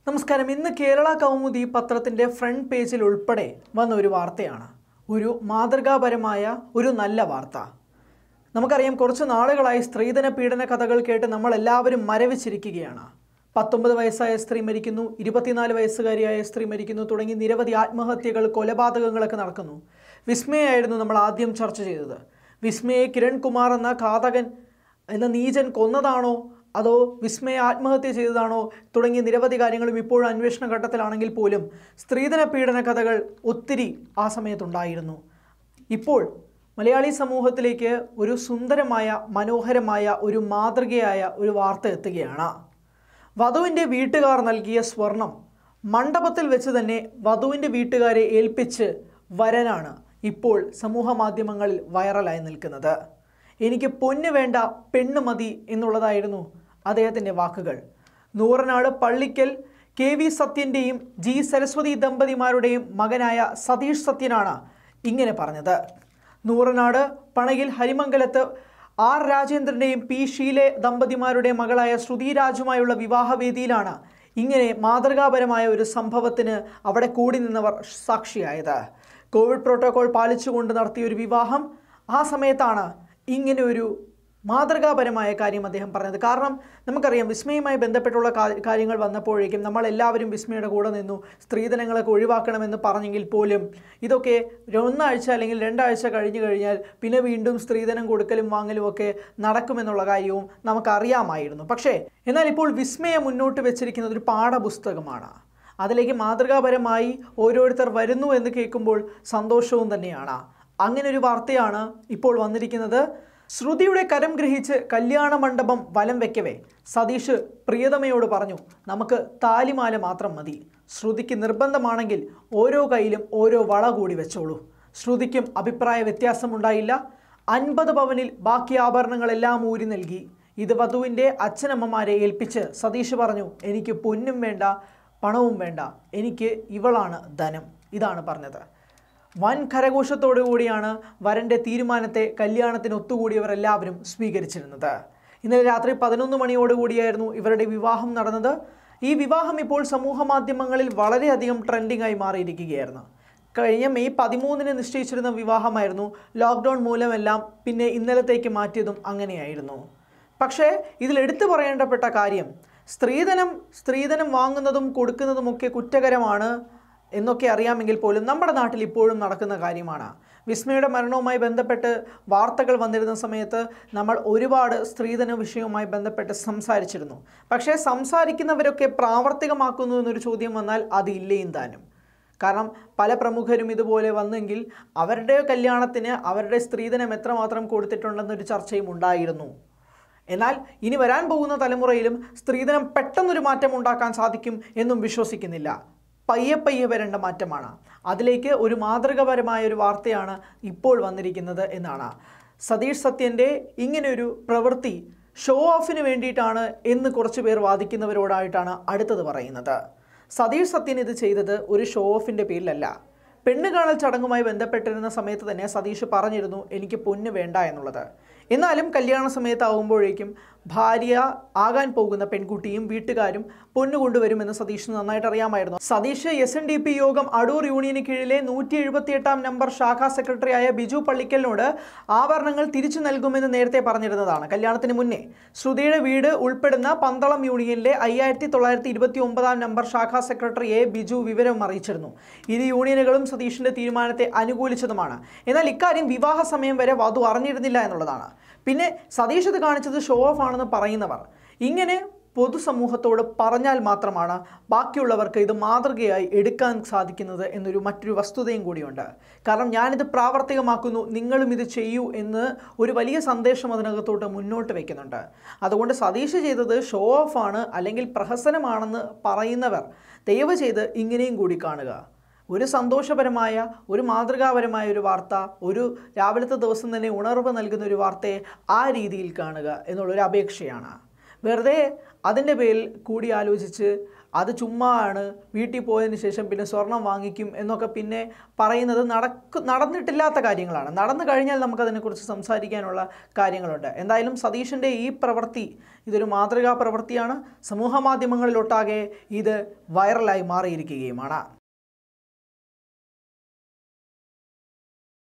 നമസ്കാരം ഇന്ന് കേരള കൗമുദി പത്രത്തിൻ്റെ ഫ്രണ്ട് പേജിൽ ഉൾപ്പെടെ വന്ന ഒരു വാർത്തയാണ് ഒരു മാതൃകാപരമായ ഒരു നല്ല വാർത്ത നമുക്കറിയാം കുറച്ച് നാളുകളായി സ്ത്രീധന പീഡന കഥകൾ കേട്ട് നമ്മൾ എല്ലാവരും മരവിച്ചിരിക്കുകയാണ് പത്തൊമ്പത് വയസ്സായ സ്ത്രീ മരിക്കുന്നു ഇരുപത്തിനാല് വയസ്സുകാരിയായ സ്ത്രീ മരിക്കുന്നു തുടങ്ങി നിരവധി ആത്മഹത്യകൾ കൊലപാതകങ്ങളൊക്കെ നടക്കുന്നു വിസ്മയായിരുന്നു നമ്മൾ ആദ്യം ചർച്ച ചെയ്തത് വിസ്മയെ കിരൺ കുമാർ എന്ന ഘാതകൻ എന്ന നീചൻ കൊന്നതാണോ അതോ വിസ്മയ ആത്മഹത്യ ചെയ്തതാണോ തുടങ്ങിയ നിരവധി കാര്യങ്ങളും ഇപ്പോഴും അന്വേഷണ ഘട്ടത്തിലാണെങ്കിൽ പോലും സ്ത്രീധന പീഡന കഥകൾ ഒത്തിരി ആ സമയത്തുണ്ടായിരുന്നു ഇപ്പോൾ മലയാളി സമൂഹത്തിലേക്ക് ഒരു സുന്ദരമായ മനോഹരമായ ഒരു മാതൃകയായ ഒരു വാർത്ത എത്തുകയാണ് വധുവിൻ്റെ വീട്ടുകാർ നൽകിയ സ്വർണം മണ്ഡപത്തിൽ വെച്ച് തന്നെ വധുവിൻ്റെ വീട്ടുകാരെ ഏൽപ്പിച്ച് വരനാണ് ഇപ്പോൾ സമൂഹ മാധ്യമങ്ങളിൽ വൈറലായി നിൽക്കുന്നത് എനിക്ക് പൊന്ന് വേണ്ട പെണ്ണ് മതി എന്നുള്ളതായിരുന്നു അദ്ദേഹത്തിൻ്റെ വാക്കുകൾ നൂറനാട് പള്ളിക്കൽ കെ വി സത്യൻ്റെയും ജി സരസ്വതി ദമ്പതിമാരുടെയും മകനായ സതീഷ് സത്യനാണ് ഇങ്ങനെ പറഞ്ഞത് നൂറനാട് പണയിൽ ഹരിമംഗലത്ത് ആർ രാജേന്ദ്രൻ്റെയും പി ഷീലെ ദമ്പതിമാരുടെ മകളായ ശ്രുതി രാജുമായുള്ള വിവാഹവേദിയിലാണ് ഇങ്ങനെ മാതൃകാപരമായ ഒരു സംഭവത്തിന് അവിടെ കൂടി നിന്നവർ സാക്ഷിയായത് കോവിഡ് പ്രോട്ടോകോൾ പാലിച്ചുകൊണ്ട് നടത്തിയ ഒരു വിവാഹം ആ സമയത്താണ് ഇങ്ങനെ ഒരു മാതൃകാപരമായ കാര്യം അദ്ദേഹം പറഞ്ഞത് കാരണം നമുക്കറിയാം വിസ്മയുമായി ബന്ധപ്പെട്ടുള്ള കാ- കാര്യങ്ങൾ വന്നപ്പോഴേക്കും നമ്മൾ എല്ലാവരും വിസ്മയുടെ കൂടെ നിന്നു സ്ത്രീധനങ്ങളൊക്കെ ഒഴിവാക്കണമെന്ന് പറഞ്ഞെങ്കിൽ പോലും ഇതൊക്കെ ഒന്നാഴ്ച അല്ലെങ്കിൽ രണ്ടാഴ്ച കഴിഞ്ഞു കഴിഞ്ഞാൽ പിന്നെ വീണ്ടും സ്ത്രീധനം കൊടുക്കലും വാങ്ങലും ഒക്കെ നടക്കുമെന്നുള്ള കാര്യവും നമുക്കറിയാമായിരുന്നു പക്ഷേ എന്നാൽ ഇപ്പോൾ വിസ്മയ മുന്നോട്ട് വെച്ചിരിക്കുന്നത് ഒരു പാഠപുസ്തകമാണ് അതിലേക്ക് മാതൃകാപരമായി ഓരോരുത്തർ വരുന്നു എന്ന് കേൾക്കുമ്പോൾ സന്തോഷവും തന്നെയാണ് അങ്ങനെ ഒരു വാർത്തയാണ് ഇപ്പോൾ വന്നിരിക്കുന്നത് ശ്രുതിയുടെ കരം ഗ്രഹിച്ച് കല്യാണ മണ്ഡപം വലം വെക്കവേ സതീഷ് പ്രിയതമയോട് പറഞ്ഞു നമുക്ക് താലിമാല മാത്രം മതി ശ്രുതിക്ക് നിർബന്ധമാണെങ്കിൽ ഓരോ കയ്യിലും ഓരോ വള കൂടി വെച്ചോളൂ ശ്രുതിക്കും അഭിപ്രായ വ്യത്യാസമുണ്ടായില്ല അൻപത് പവനിൽ ബാക്കി ആഭരണങ്ങളെല്ലാം ഊരി നൽകി ഇത് വധുവിൻ്റെ അച്ഛനമ്മമാരെ ഏൽപ്പിച്ച് സതീഷ് പറഞ്ഞു എനിക്ക് പൊന്നും വേണ്ട പണവും വേണ്ട എനിക്ക് ഇവളാണ് ധനം ഇതാണ് പറഞ്ഞത് വൻ കരഘോഷത്തോടു കൂടിയാണ് വരൻ്റെ തീരുമാനത്തെ കല്യാണത്തിന് ഒത്തുകൂടിയവർ എല്ലാവരും സ്വീകരിച്ചിരുന്നത് ഇന്നലെ രാത്രി പതിനൊന്ന് മണിയോടുകൂടിയായിരുന്നു ഇവരുടെ വിവാഹം നടന്നത് ഈ വിവാഹം ഇപ്പോൾ സമൂഹ മാധ്യമങ്ങളിൽ വളരെയധികം ട്രെൻഡിംഗ് ആയി മാറിയിരിക്കുകയായിരുന്നു കഴിഞ്ഞ മെയ് പതിമൂന്നിന് നിശ്ചയിച്ചിരുന്ന വിവാഹമായിരുന്നു ലോക്ക്ഡൗൺ മൂലമെല്ലാം പിന്നെ ഇന്നലത്തേക്ക് മാറ്റിയതും അങ്ങനെയായിരുന്നു പക്ഷേ ഇതിൽ എടുത്തു പറയേണ്ടപ്പെട്ട കാര്യം സ്ത്രീധനം സ്ത്രീധനം വാങ്ങുന്നതും കൊടുക്കുന്നതുമൊക്കെ കുറ്റകരമാണ് എന്നൊക്കെ അറിയാമെങ്കിൽ പോലും നമ്മുടെ നാട്ടിൽ ഇപ്പോഴും നടക്കുന്ന കാര്യമാണ് വിസ്മയുടെ മരണവുമായി ബന്ധപ്പെട്ട് വാർത്തകൾ വന്നിരുന്ന സമയത്ത് നമ്മൾ ഒരുപാട് സ്ത്രീധന വിഷയവുമായി ബന്ധപ്പെട്ട് സംസാരിച്ചിരുന്നു പക്ഷേ സംസാരിക്കുന്നവരൊക്കെ പ്രാവർത്തികമാക്കുന്നു എന്നൊരു ചോദ്യം വന്നാൽ അത് ഇല്ലേയും താനും കാരണം പല പ്രമുഖരും ഇതുപോലെ വന്നെങ്കിൽ അവരുടെ കല്യാണത്തിന് അവരുടെ സ്ത്രീധനം എത്രമാത്രം കൊടുത്തിട്ടുണ്ടെന്നൊരു ചർച്ചയും ഉണ്ടായിരുന്നു എന്നാൽ ഇനി വരാൻ പോകുന്ന തലമുറയിലും സ്ത്രീധനം പെട്ടെന്നൊരു മാറ്റം ഉണ്ടാക്കാൻ സാധിക്കും എന്നും വിശ്വസിക്കുന്നില്ല പയ്യെ പയ്യെ വരേണ്ട മാറ്റമാണ് അതിലേക്ക് ഒരു മാതൃകപരമായ ഒരു വാർത്തയാണ് ഇപ്പോൾ വന്നിരിക്കുന്നത് എന്നാണ് സതീഷ് സത്യൻ്റെ ഇങ്ങനെയൊരു പ്രവൃത്തി ഷോ ഓഫിന് വേണ്ടിയിട്ടാണ് എന്ന് കുറച്ച് പേർ വാദിക്കുന്നവരോടായിട്ടാണ് അടുത്തത് പറയുന്നത് സതീഷ് സത്യൻ ഇത് ചെയ്തത് ഒരു ഷോ ഓഫിൻ്റെ പേരിലല്ല പെണ്ണ് കാണൽ ചടങ്ങുമായി ബന്ധപ്പെട്ടിരുന്ന സമയത്ത് തന്നെ സതീഷ് പറഞ്ഞിരുന്നു എനിക്ക് പൊന്ന് വേണ്ട എന്നുള്ളത് എന്നാലും കല്യാണ സമയത്താവുമ്പോഴേക്കും ഭാര്യ ആകാൻ പോകുന്ന പെൺകുട്ടിയും വീട്ടുകാരും പൊന്നു കൊണ്ടുവരുമെന്ന് സതീഷിന് നന്നായിട്ട് അറിയാമായിരുന്നു Satheesh S N D P Yogam Adoor യൂണിയന് കീഴിലെ നൂറ്റി എഴുപത്തിയെട്ടാം നമ്പർ ശാഖാ സെക്രട്ടറിയായ ബിജു പള്ളിക്കലിനോട് ആഭരണങ്ങൾ തിരിച്ചു നൽകുമെന്ന് നേരത്തെ പറഞ്ഞിരുന്നതാണ് കല്യാണത്തിന് മുന്നേ ശ്രുതിയുടെ വീട് ഉൾപ്പെടുന്ന പന്തളം യൂണിയനിലെ അയ്യായിരത്തി തൊള്ളായിരത്തി ഇരുപത്തി ഒമ്പതാം നമ്പർ ശാഖാ സെക്രട്ടറിയെ ബിജു വിവരം അറിയിച്ചിരുന്നു ഇരു യൂണിയനുകളും സതീഷിന്റെ തീരുമാനത്തെ അനുകൂലിച്ചതുമാണ് എന്നാൽ ഇക്കാര്യം വിവാഹ സമയം വരെ വധു അറിഞ്ഞിരുന്നില്ല എന്നുള്ളതാണ് പിന്നെ സതീഷ് ഇത് കാണിച്ചത് ഷോ ഓഫ് ആണെന്ന് പറയുന്നവർ ഇങ്ങനെ പൊതുസമൂഹത്തോട് പറഞ്ഞാൽ മാത്രമാണ് ബാക്കിയുള്ളവർക്ക് ഇത് മാതൃകയായി എടുക്കാൻ സാധിക്കുന്നത് എന്നൊരു മറ്റൊരു വസ്തുതയും കൂടിയുണ്ട് കാരണം ഞാനിത് പ്രാവർത്തികമാക്കുന്നു നിങ്ങളും ഇത് ചെയ്യൂ എന്ന് ഒരു വലിയ സന്ദേശം അതിനകത്തോട്ട് മുന്നോട്ട് വയ്ക്കുന്നുണ്ട് അതുകൊണ്ട് സതീഷ് ചെയ്തത് ഷോ ഓഫ് ആണ് അല്ലെങ്കിൽ പ്രഹസനമാണെന്ന് പറയുന്നവർ ദയവ് ചെയ്ത് ഇങ്ങനെയും കൂടി കാണുക ഒരു സന്തോഷപരമായ ഒരു മാതൃകാപരമായ ഒരു വാർത്ത ഒരു രാവിലത്തെ ദിവസം തന്നെ ഉണർവ് നൽകുന്ന ഒരു വാർത്തയെ ആ രീതിയിൽ കാണുക എന്നുള്ളൊരു അപേക്ഷയാണ് വെറുതെ അതിൻ്റെ പേരിൽ കൂടി ആലോചിച്ച് അത് ചുമ്മാ ആണ് വീട്ടിൽ പോയതിന് ശേഷം പിന്നെ സ്വർണം വാങ്ങിക്കും എന്നൊക്കെ പിന്നെ പറയുന്നത് നടക്കു നടന്നിട്ടില്ലാത്ത കാര്യങ്ങളാണ് നടന്നു കഴിഞ്ഞാൽ നമുക്കതിനെക്കുറിച്ച് സംസാരിക്കാനുള്ള കാര്യങ്ങളുണ്ട് എന്തായാലും സതീഷിൻ്റെ ഈ പ്രവൃത്തി ഇതൊരു മാതൃകാ പ്രവൃത്തിയാണ് സമൂഹ മാധ്യമങ്ങളിലൊട്ടാകെ ഇത് വൈറലായി മാറിയിരിക്കുകയുമാണ്